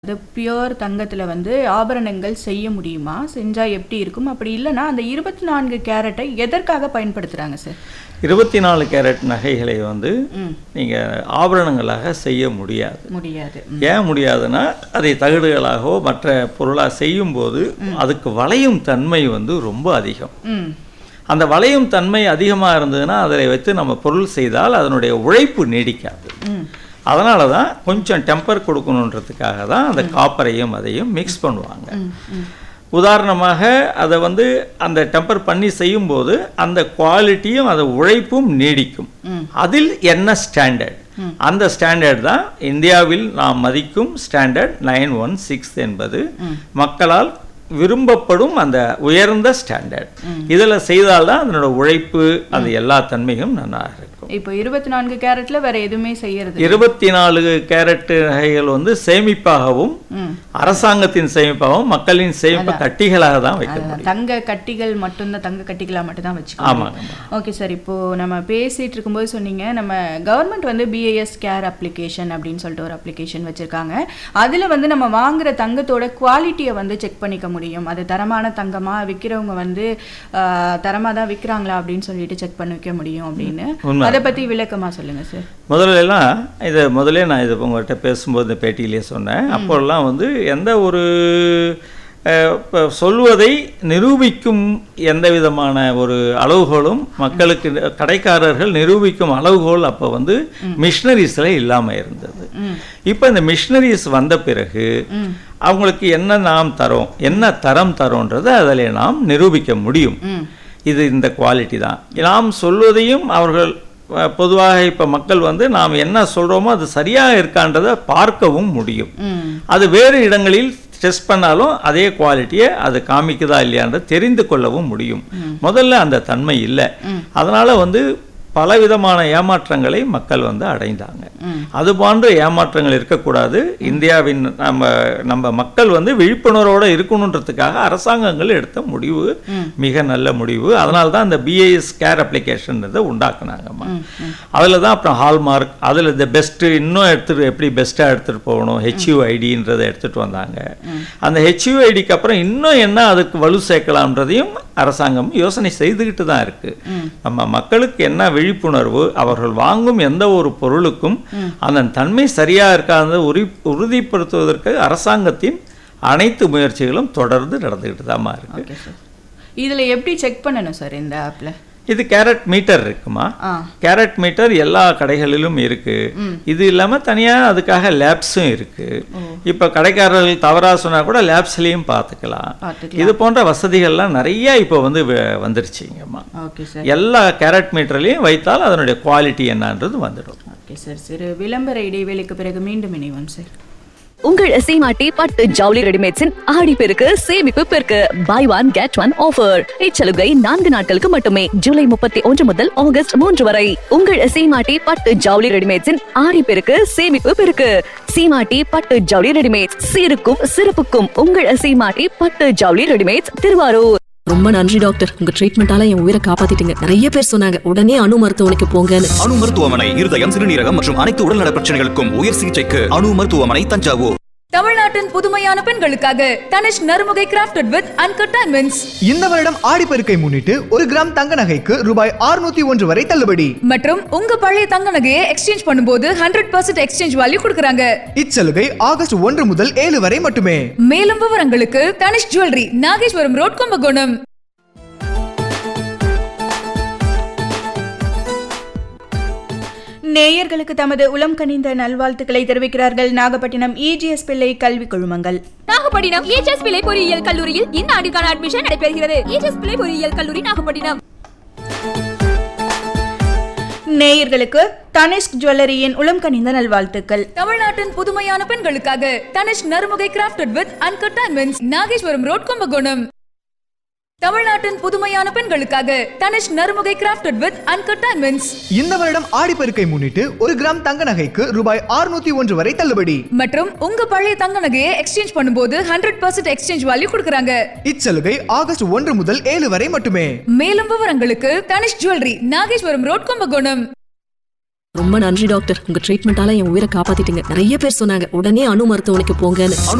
அது பியூர் தங்கத்துல வந்து ஆபரணங்கள் செய்ய முடியுமா செஞ்சா எப்படி இருக்கும் அப்படி இல்லைன்னா அந்த இருபத்தி நான்கு கேரட்டை எதற்காக பயன்படுத்துறாங்க சார் இருபத்தி நாலு கேரட் நகைகளை வந்து ம் நீங்கள் ஆபரணங்களாக செய்ய முடியாது முடியாது ஏன் முடியாதுன்னா அதை தகடுகளாகவோ மற்ற பொருளாக செய்யும்போது அதுக்கு வளையும் தன்மை வந்து ரொம்ப அதிகம் ம் அந்த வளையும் தன்மை அதிகமாக இருந்ததுன்னா அதை வைத்து நம்ம பொருள் செய்தால் அதனுடைய உழைப்பு நீடிக்காது ம் அதனால தான் கொஞ்சம் டெம்பர் கொடுக்கணுன்றதுக்காக தான் அந்த காப்பரையும் அதையும் மிக்ஸ் பண்ணுவாங்க ம் ம் உதாரணமாக அதை வந்து அந்த டெம்பர் பண்ணி செய்யும்போது அந்த குவாலிட்டியும் அந்த உழைப்பும் நீடிக்கும் ம். அதில் என்ன ஸ்டாண்டர்ட் அந்த ஸ்டாண்டர்ட் தான் இந்தியாவில் நாம் மதிக்கும் ஸ்டாண்டர்ட் நைன் ஒன் சிக்ஸ் என்பது மக்களால் விரும்பப்படும் அந்த உயர்ந்த ஸ்டாண்டர்ட் இதில் செய்தால்தான் அதனோட உழைப்பு அந்த எல்லா தன்மையும் நல்லா இருக்கும் இப்போ இருபத்தி நான்கு கேரட்ல வேற எதுவுமே செய்யறது இல்ல. இருபத்தி நாலு கேரட் நகைகள் வந்து சேமிப்பாகவும் ம் அரசாங்கத்தின் சேமிப்பாகவும் மக்களின் சேமிப்பு கட்டிகளாக தான் வைக்க முடியும் அதான், தங்க கட்டிகள் மட்டும்தான் தங்க கட்டிகளா மட்டும் தான் வச்சுக்கணும் ஆமாங்க ஓகே சார் இப்போ நம்ம பேசிட்டு இருக்கும்போது சொன்னீங்க நம்ம கவர்மெண்ட் வந்து பிஏஎஸ் கேர் அப்ளிகேஷன் அப்படின்னு சொல்லிட்டு ஒரு அப்ளிகேஷன் வச்சிருக்காங்க அதுல வந்து நம்ம வாங்குற தங்கத்தோட குவாலிட்டியை வந்து செக் பண்ணிக்க முடியும் அது தரமான தங்கமா விற்கிறவங்க வந்து ஆஹ், தரமா தான் விற்கிறாங்களா அப்படின்னு சொல்லிட்டு செக் பண்ணிக்க முடியும் அப்படின்னு உண்மை. அதை பத்தி விளக்கமா சொல்லுங்க சார் முதல்ல எல்லாம் இதை முதல்ல நான் இது உங்கள்கிட்ட பேசும்போது இந்த பேட்டியிலே சொன்னேன் அப்போல்லாம் வந்து எந்த ஒரு அஹ், இப்ப சொல்வதை நிரூபிக்கும் எந்த விதமான ஒரு அளவுகோலும் மக்களுக்கு கடைக்காரர்கள் நிரூபிக்கும் அளவுகோல் அப்போ வந்து மிஷினரிஸில் இல்லாமல் இருந்தது ம் இப்போ இந்த மிஷினரிஸ் வந்த பிறகு ம் அவங்களுக்கு என்ன நாம் தரோம் என்ன தரம் தரோன்றதை அதில் நாம் நிரூபிக்க முடியும் ம் இது இந்த குவாலிட்டி தான் நாம் சொல்வதையும் அவர்கள் அஹ், பொதுவாக இப்போ மக்கள் வந்து நாம் என்ன சொல்கிறோமோ அது சரியாக இருக்கான்றதை பார்க்கவும் முடியும் ம் அது வேறு இடங்களில் டெஸ்ட் பண்ணாலும் அதே குவாலிட்டியை அது காமிக்குதா இல்லையான்றதை தெரிந்து கொள்ளவும் முடியும் முதல்ல அந்த தன்மை இல்லை அதனால வந்து பலவிதமான ஏமாற்றங்களை மக்கள் வந்து அடைந்தாங்க ம். அது போன்ற ஏமாற்றங்கள் இருக்கக்கூடாது இந்தியாவின் நம்ம நம்ம மக்கள் வந்து விழிப்புணர்வோட இருக்கணுன்றதுக்காக அரசாங்கங்கள் எடுத்த முடிவு மிக நல்ல முடிவு அதனால தான் இந்த பிஏஎஸ் கேர் அப்ளிகேஷன்றதை உண்டாக்குனாங்கம்மா அதில் தான் அப்புறம் ஹால்மார்க் அதில் இந்த பெஸ்ட்டு இன்னும் எடுத்துட்டு எப்படி பெஸ்ட்டாக எடுத்துகிட்டு போகணும் ஹெச்யூஐடின்றதை எடுத்துகிட்டு வந்தாங்க அந்த ஹெச்யூஐடிக்கு அப்புறம் இன்னும் என்ன அதுக்கு வலு சேர்க்கலாம்ன்றதையும் அரசாங்கம் யோசனை செய்துக்கிட்டு தான் இருக்கு நம்ம மக்களுக்கு என்ன விழிப்புணர்வு அவர்கள் வாங்கும் எந்த ஒரு பொருளுக்கும் அதன் தன்மை சரியா இருக்காத உரி உறுதிப்படுத்துவதற்கு அரசாங்கத்தின் அனைத்து முயற்சிகளும் தொடர்ந்து நடந்துக்கிட்டு தாம்மா இருக்கு ஓகே சார் இதுல எப்படி செக் பண்ணணும் சார் இந்த ஆப்ல இது கேரட் மீட்டர் இருக்குமா ஆ கேரட் மீட்டர் எல்லா கடைகளிலும் இருக்கு இது இல்லாம தனியா அதுக்காக லேப்ஸும் இருக்கு இப்ப கடைக்காரர்கள் தவறா சொன்னா கூட லேப்ஸ்லயும் பார்த்துக்கலாம் பார்த்துக்கலாம் இது போன்ற வசதிகள்லாம் நிறைய இப்போ வந்து வ- வந்துருச்சுங்கம்மா ஓகே சார் எல்லா கேரட் மீட்டர்லையும் வைத்தால் அதனுடைய குவாலிட்டி என்னன்றது வந்துடும் ஓகே சார் சிறு விளம்பர இடைவேளைக்கு பிறகு மீண்டும் இணைவோம் சார் உங்கள் சீமாட்டி பட்டு ஜவுளி ரெடிமேட்ஸின் ஆடி பெருக்கு சேமிப்பு பெருக்கு buy one get one offer இச்சலுகை நான்கு நாட்களுக்கு மட்டுமே ஜூலை முப்பத்தி ஒன்று முதல் ஆகஸ்ட் மூன்று வரை உங்கள் சீமாட்டி பட்டு ஜவுளி ரெடிமேட்ஸின் ஆடி பெருக்கு சேமிப்பு பெருக்கு சீமாட்டி பட்டு ஜவுளி ரெடிமேட்ஸ் சீருக்கும் சிறப்புக்கும் உங்கள் சீமாட்டி பட்டு ஜவுளி ரெடிமேட்ஸ் திருவாரூர் ரொம்ப நன்றி டாக்டர் உங்க ட்ரீட்மெண்டால என் உயிரை காப்பாத்திட்டீங்க நிறைய பேர் சொன்னாங்க உடனே அணு மருத்துவமனைக்கு போங்கன்னு அணு மருத்துவமனை இருதயம் சிறுநீரகம் மற்றும் அனைத்து உடல்நல பிரச்சனைகளுக்கும் உயர் சிகிச்சைக்கு அணு மருத்துவமனை தஞ்சாவூர் தமிழ்நாட்டின் புதுமையான பெண்களுக்காக Tanishq Narumugai crafted with uncut diamonds இந்த வருடம் ஆடிப்பெருக்கை முன்னிட்டு ஒரு கிராம் தங்க நகைக்கு ரூபாய் 601 ஒன்று வரை தள்ளுபடி மற்றும் உங்க பழைய தங்க நகையை எக்ஸ்சேஞ்ச் பண்ணும்போது ஹண்ட்ரட் பர்சன்ட் எக்ஸ்சேஞ்ச் வேல்யூ கொடுக்குறாங்க இச்சலுகை ஆகஸ்ட் ஒன்று முதல் ஏழு வரை மட்டுமே மேலும் விவரங்களுக்கு தனிஷ் ஜுவல்லரி நாகேஸ்வரம் ரோட் கும்பகோணம் நேயர்களுக்கு தமது உளம் கனிந்த நல்வாழ்த்துக்களை தெரிவிக்கிறார்கள் நாகப்பட்டினம் இஜிஎஸ் பிள்ளை கல்வி குழுமங்கள் நாகப்பட்டினம் ஏஜஸ் பிள்ளை பொறியியல் கல்லூரியில் இந்த ஆண்டுக்கான அட்மிஷன் நடைபெறுகிறது ஏஜஸ் பிள்ளை பொறியியல் கல்லூரி நாகப்பட்டினம் நேயர்களுக்கு தனிஷ்க் ஜுவல்லரியின் உளம் கனிந்த நல்வாழ்த்துக்கள் தமிழ்நாட்டின் புதுமையான பெண்களுக்காக Tanishq Narumugai crafted with uncut diamonds Nageswaram road Kumbakonam தமிழ்நாட்டின் புதுமையான பெண்களுக்காக Tanishq Narumugai crafted with uncut diamonds இந்த வருடம் ஆடிப்பெருக்கை முன்னிட்டு ஒரு கிராம் தங்க நகைக்கு ரூபாய் 601 ஒன்று வரை தள்ளுபடி மற்றும் உங்க பழைய தங்க நகையை எக்ஸ்சேஞ்ச் பண்ணும்போது ஹண்ட்ரட் பர்சன்ட் எக்ஸ்சேஞ்ச் வேல்யூ கொடுக்குறாங்க இச்சலுகை ஆகஸ்ட் ஒன்று முதல் ஏழு வரை மட்டுமே மேலும் விவரங்களுக்கு தனிஷ் ஜுவல்லரி நாகேஸ்வரம் ரோட் கும்பகோணம் ரொம்ப நன்றி டாக்டர் உங்க ட்ரீட்மெண்டால என் உயிரை காப்பாத்திட்டீங்க நிறைய பேர் சொன்னாங்க உடனே அணு மருத்துவமனைக்கு போங்கன்னு